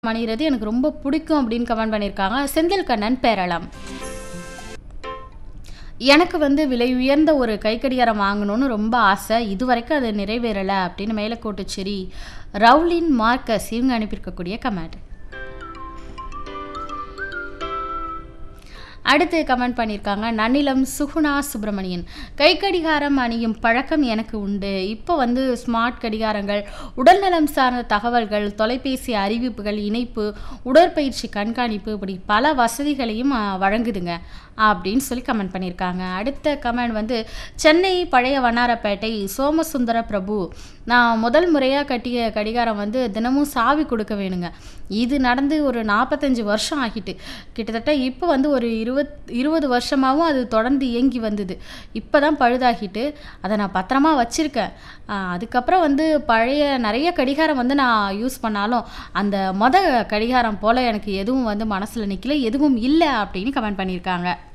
அணியிறது எனக்கு ரொம்ப பிடிக்கும் அப்படின்னு கமெண்ட் பண்ணியிருக்காங்க செந்தில் கண்ணன் பேரளம் எனக்கு வந்து விலை உயர்ந்த ஒரு கைக்கடிகாரம் வாங்கணும்னு ரொம்ப ஆசை இதுவரைக்கும் அது நிறைவேறலை அப்படின்னு மேலக்கோட்டுச்சேரி ரவுலின் மார்க்கஸ் இவங்க அனுப்பியிருக்கக்கூடிய கமெண்ட் அடுத்து கமெண்ட் பண்ணியிருக்காங்க நன்னிலம் சுகுணா சுப்பிரமணியன் கைக்கடிகாரம் அணியும் பழக்கம் எனக்கு உண்டு இப்போ வந்து ஸ்மார்ட் கடிகாரங்கள் உடல்நலம் சார்ந்த தகவல்கள் தொலைபேசி அறிவிப்புகள் இணைப்பு உடற்பயிற்சி கண்காணிப்பு இப்படி பல வசதிகளையும் அஹ், வழங்குதுங்க அப்படின்னு சொல்லி கமெண்ட் பண்ணியிருக்காங்க அடுத்த கமெண்ட் வந்து சென்னை பழைய வண்ணாரப்பேட்டை சோமசுந்தர பிரபு நான் முதல் முறையாக கட்டிய கடிகாரம் வந்து தினமும் சாவி கொடுக்க வேணுங்க இது நடந்து ஒரு நாற்பத்தஞ்சு வருஷம் ஆகிட்டு கிட்டத்தட்ட இப்போ வந்து ஒரு இருபத் இருபது வருஷமாகவும் அது தொடர்ந்து இயங்கி வந்தது இப்போ தான் பழுதாகிட்டு அதை நான் பத்திரமா வச்சுருக்கேன் அதுக்கப்புறம் வந்து பழைய நிறைய கடிகாரம் வந்து நான் யூஸ் பண்ணாலும் அந்த மொத கடிகாரம் போல் எனக்கு எதுவும் வந்து மனசில் நிற்கல எதுவும் இல்லை அப்படின்னு கமெண்ட் பண்ணியிருக்காங்க